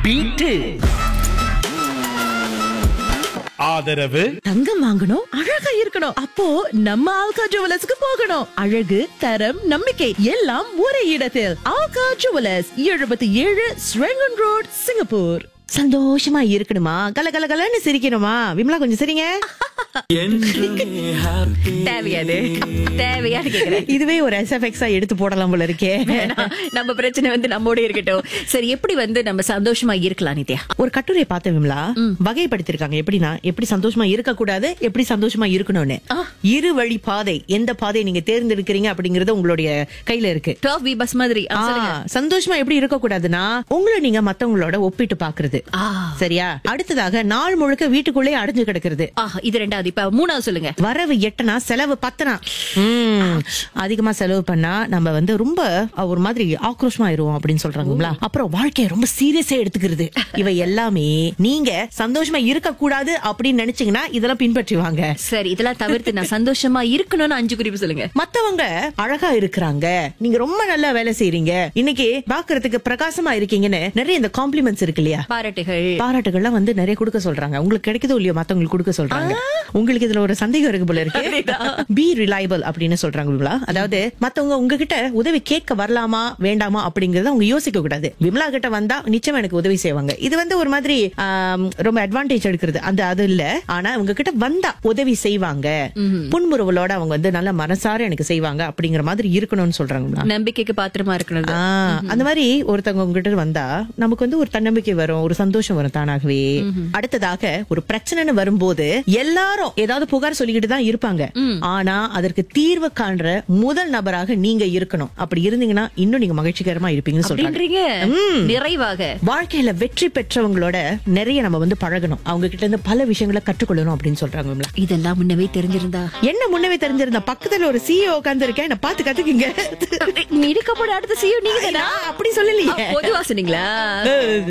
Beat ஆதரவு தங்கம் வாங்கணும் அழகா இருக்கணும் அப்போ நம்ம ஆல்கா ஜுவலர்ஸ்க்கு போகணும் அழகு தரம் நம்பிக்கை எல்லாம் ஒரே இடத்தில் ஆல்கா ஜுவலர்ஸ் எழுபத்தி ஏழு ஸ்ரெங்கன் ரோட் சிங்கப்பூர் சந்தோஷமா இருக்கணுமா கல கல கலன்னு சிரிக்கணுமா விமலா கொஞ்சம் சிரிங்க தேவையாது தேவையான்னு கேக்குறேன் இதுவே ஒரு எஸ்எஃப்எக்ஸா எடுத்து போடலாம் போல இருக்கே வேணாம். நம்ம பிரச்சனை வந்து நம்மோட இருக்கட்டும் சரி எப்படி வந்து நம்ம சந்தோஷமா இருக்கலாம் நித்யா ஒரு கட்டுரை பார்த்தேன் விமலா வகைப்படுத்திருக்காங்க எப்படின்னா எப்படி சந்தோஷமா இருக்க கூடாது எப்படி சந்தோஷமா இருக்கணும்னு இரு வழி பாதை எந்த பாதை நீங்க தேர்ந்தெடுக்கிறீங்க அப்படிங்கறது உங்களுடைய கையில இருக்கு டாப் வி பஸ் மாதிரி ஆ, ஆ, சொல்லுங்க. சந்தோஷமா எப்படி இருக்க கூடாதுன்னா உங்களை நீங்க மத்தவங்களோட ஒப்பிட்டு பாக்குறது ஆ. சரியா அடுத்ததாக நாள் முழுக்க வீட்டுக்குள்ளே அடைஞ்சு கிடக்கிறது ஆ, இது ரெண்டாவது இப்ப மூணாவது சொல்லுங்க வரவு எட்டனா செலவு பத்தனா உம், அதிகமா செலவு பண்ணா நம்ம வந்து ரொம்ப ஒரு மாதிரி ஆக்ரோஷமா ஆயிருவோம் அப்படின்னு சொல்றாங்களா அப்புறம் வாழ்க்கைய ரொம்ப சீரியஸா எடுத்துக்கிறது இவை எல்லாமே நீங்க சந்தோஷமா இருக்க கூடாது அப்படின்னு நினைச்சீங்கன்னா இதெல்லாம் பின்பற்றி வாங்க சரி இதெல்லாம் தவிர்த்து நான் சந்தோஷமா இருக்கணும்னு அஞ்சு குறிப்பு சொல்லுங்க மத்தவங்க அழகா இருக்கிறாங்க நீங்க ரொம்ப நல்லா வேலை செய்றீங்க இன்னைக்கு பாக்குறதுக்கு பிரகாசமா இருக்கீங்கன்னு நிறைய இந்த காம்ப்ளிமெண்ட்ஸ் இருக்கு இல்லையா பாராட்டுகள் பாராட்டுகள்லாம் வந்து நிறைய கொடுக்க சொல்றாங்க உங்களுக்கு கிடைக்குதோ இல்லையோ மத்தவங்களுக்கு கொடுக்க சொல்றாங்க உங்களுக்கு இதுல ஒரு சந்தேகம் இருக்கு போல இருக்கு பி ரிலையபிள் அப்படின்னு சொல்றாங்க விமலா அதாவது மத்தவங்க உங்ககிட்ட உதவி கேட்க வரலாமா வேண்டாமா அப்படிங்கறத அவங்க யோசிக்க கூடாது விமலா கிட்ட வந்தா நிச்சயம் எனக்கு உதவி செய்வாங்க இது வந்து ஒரு மாதிரி ஆம், ரொம்ப அட்வான்டேஜ் எடுக்கிறது அந்த அது இல்ல ஆனா உங்ககிட்ட வந்தா உதவி செய்வாங்க புன்முறுவலோட அவங்க வந்து நல்ல மனசார எனக்கு செய்வாங்க அப்படிங்கிற மாதிரி இருக்கணும்னு சொல்றாங்க விமலா. நம்பிக்கைக்கு பாத்திரமா இருக்கணும் ஆ, அந்த மாதிரி ஒருத்தவங்க உங்ககிட்ட வந்தா நமக்கு வந்து ஒரு தன்னம்பிக்கை வரும் ஒரு சந்தோஷம் வரும் தானாகவே அடுத்ததாக ஒரு பிரச்சனைன்னு வரும்போது எல்லாரும் ஏதாவது புகார் சொல்லிக்கிட்டு தான் இருப்பாங்க ஆனா அதற்கு தீர்வு காண்ற முதல் நபராக நீங்க இருக்கணும் அப்படி இருந்தீங்கன்னா இன்னும் நீங்க மகிழ்ச்சிகரமா இருப்பீங்கன்னு சொல்றாங்க அப்படின்றீங்க நிறைவாக வாழ்க்கையில வெற்றி பெற்றவங்களோட நிறைய நம்ம வந்து பழகணும் அவங்க கிட்ட இருந்து பல விஷயங்களை கற்றுக்கொள்ளணும் அப்படின்னு சொல்றாங்க விமலா. இதெல்லாம் முன்னவே தெரிஞ்சிருந்தா என்ன முன்னவே தெரிஞ்சிருந்தா பக்கத்துல ஒரு சிஇஓ உட்கார்ந்து இருக்கேன் என்ன பாத்து கத்துக்குங்க இருக்க போட அடுத்த செய்யும் நீங்க நான் அப்படி சொல்லலையே பொதுவா சொன்னீங்களா